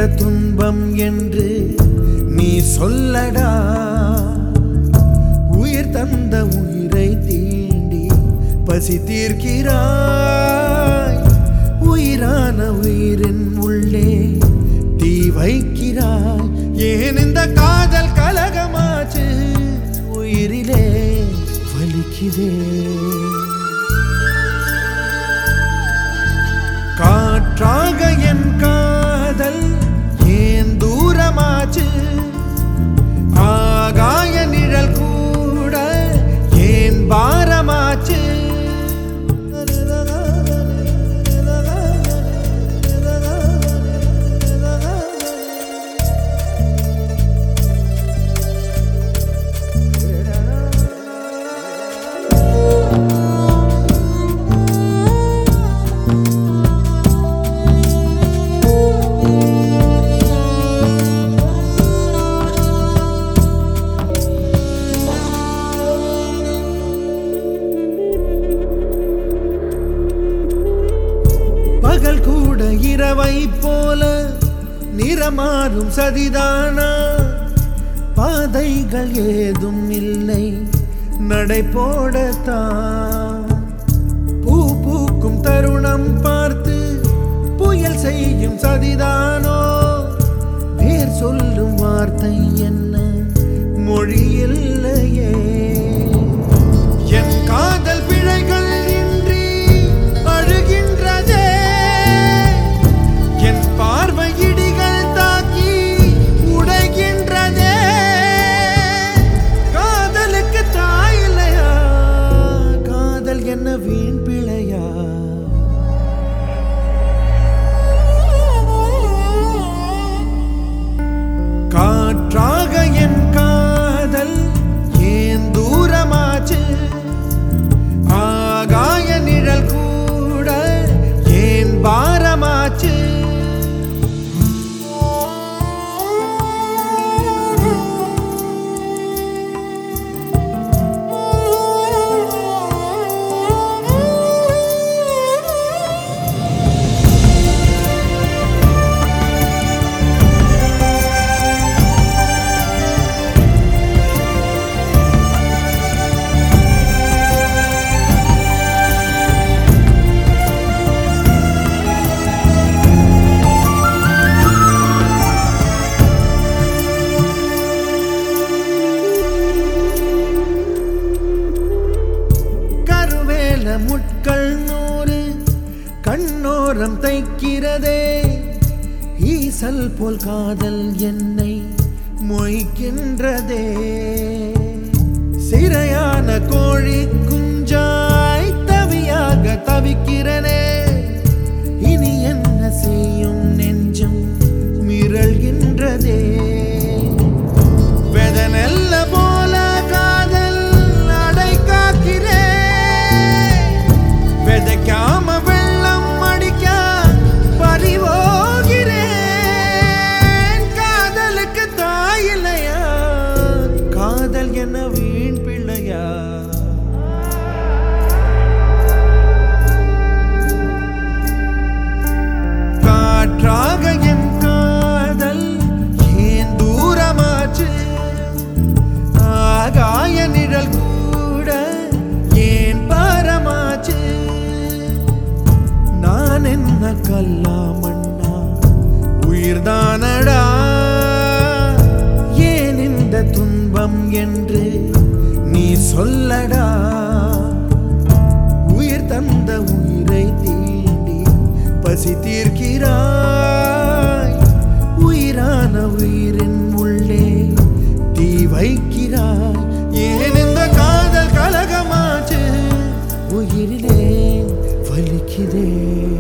துன்பம் என்று நீ சொல்லடா உயிர் தந்த உயிரை தீண்டி பசி தீர்க்கிறாய் உயிரான உயிரின் உள்ளே தீ வைக்கிறாய் ஏன் இந்த காதல் கலகமாச்சு உயிரிலே வலிக்குதே காற்றாக என் காதல் ஏன் தூரமாச்சு ஆகாய நிழல் கூட ஏன் பாரமாச்சு பகல் கூட இரவை போல நிறமாறும் சதிதானா பாதைகள் ஏதும் இல்லை நடை போடத்தான் பூ பூக்கும் தருணம் பார்த்து புயல் செய்யும் சதிதானோ பேர் சொல்லும் வார்த்தை என்ன மொழி இல்லையே என் காதல் பிழைகள் இன்றி அழுகின்றதே என் பார்வை இடிகள் தாக்கி உடைகின்றதே காதலுக்கு தாயில்லையா காதல் என்ன வீண் பிழையா காற்றாக என் காதல் ஏன் தூரமாச்சு ஆகாய நிழல் கூட ஏன் பாரமாச்சு கருவேல முட்கள் நூறு கண்ணோரம் தைக்கிறதே ஈசல் போல் காதல் என்னை மொய்க்கின்றதே சிறையான கோழி குஞ்சாய் தவியாக தவிக்கிறனே இனி என்ன செய்யும் நெஞ்சம் மிரள்கின்றதே வெதனெல்ல போல காதல் அடை காக்கிறே விதைக்காம வெள்ளம் அடிக்க பறிவோகிறேன் காதலுக்கு தாயில்லையா காதல் என்ன வீண் பிள்ளையா காற்றாக என் காதல் ஏன் தூரமாச்சு ஆகாய நிழல் கூட ஏன் பாரமாச்சு நான் என்ன கல்லா மண்ணா உயிர்தானடா ஏன் இந்த துன்பம் என்று நீ சொல்லடா உயிர் தந்த உயிரை தீண்டி பசி தீர்க்கிறாய் உயிரான உயிரின் உள்ளே தீ வைக்கிறாய் ஏன் இந்த காதல் கலகமாச்சு உயிரிலே வலிக்குதே